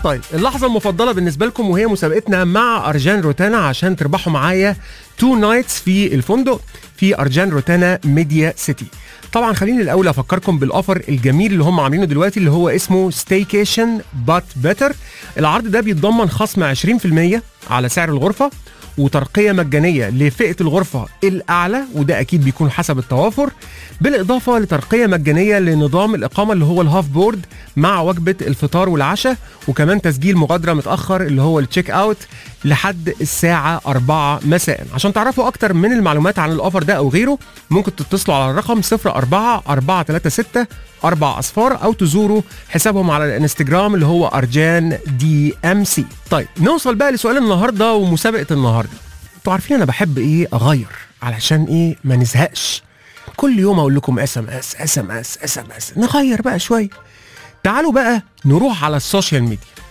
طيب اللحظة المفضلة بالنسبة لكم وهي مسابقتنا مع أرجان روتانا عشان تربحوا معايا تو نايتس في الفندق في أرجان روتانا ميديا سيتي طبعا خليني الأول أفكركم بالأوفر الجميل اللي هم عاملينه دلوقتي اللي هو اسمه ستيكيشن بات بيتر العرض ده بيتضمن خصم 20% على سعر الغرفة وترقيه مجانيه لفئه الغرفه الاعلى وده اكيد بيكون حسب التوافر بالاضافه لترقيه مجانيه لنظام الاقامه اللي هو الهاف بورد مع وجبه الفطار والعشاء وكمان تسجيل مغادره متاخر اللي هو التشيك اوت لحد الساعه 4 مساء عشان تعرفوا اكتر من المعلومات عن الاوفر ده او غيره ممكن تتصلوا على الرقم 04 436 أربع أصفار أو تزوروا حسابهم على الانستجرام اللي هو أرجان دي أم سي طيب نوصل بقى لسؤال النهاردة ومسابقة النهاردة انتوا عارفين أنا بحب إيه أغير علشان إيه ما نزهقش كل يوم أقول لكم اس ام اس اس ام اس اس ام اس نغير بقى شوية تعالوا بقى نروح على السوشيال ميديا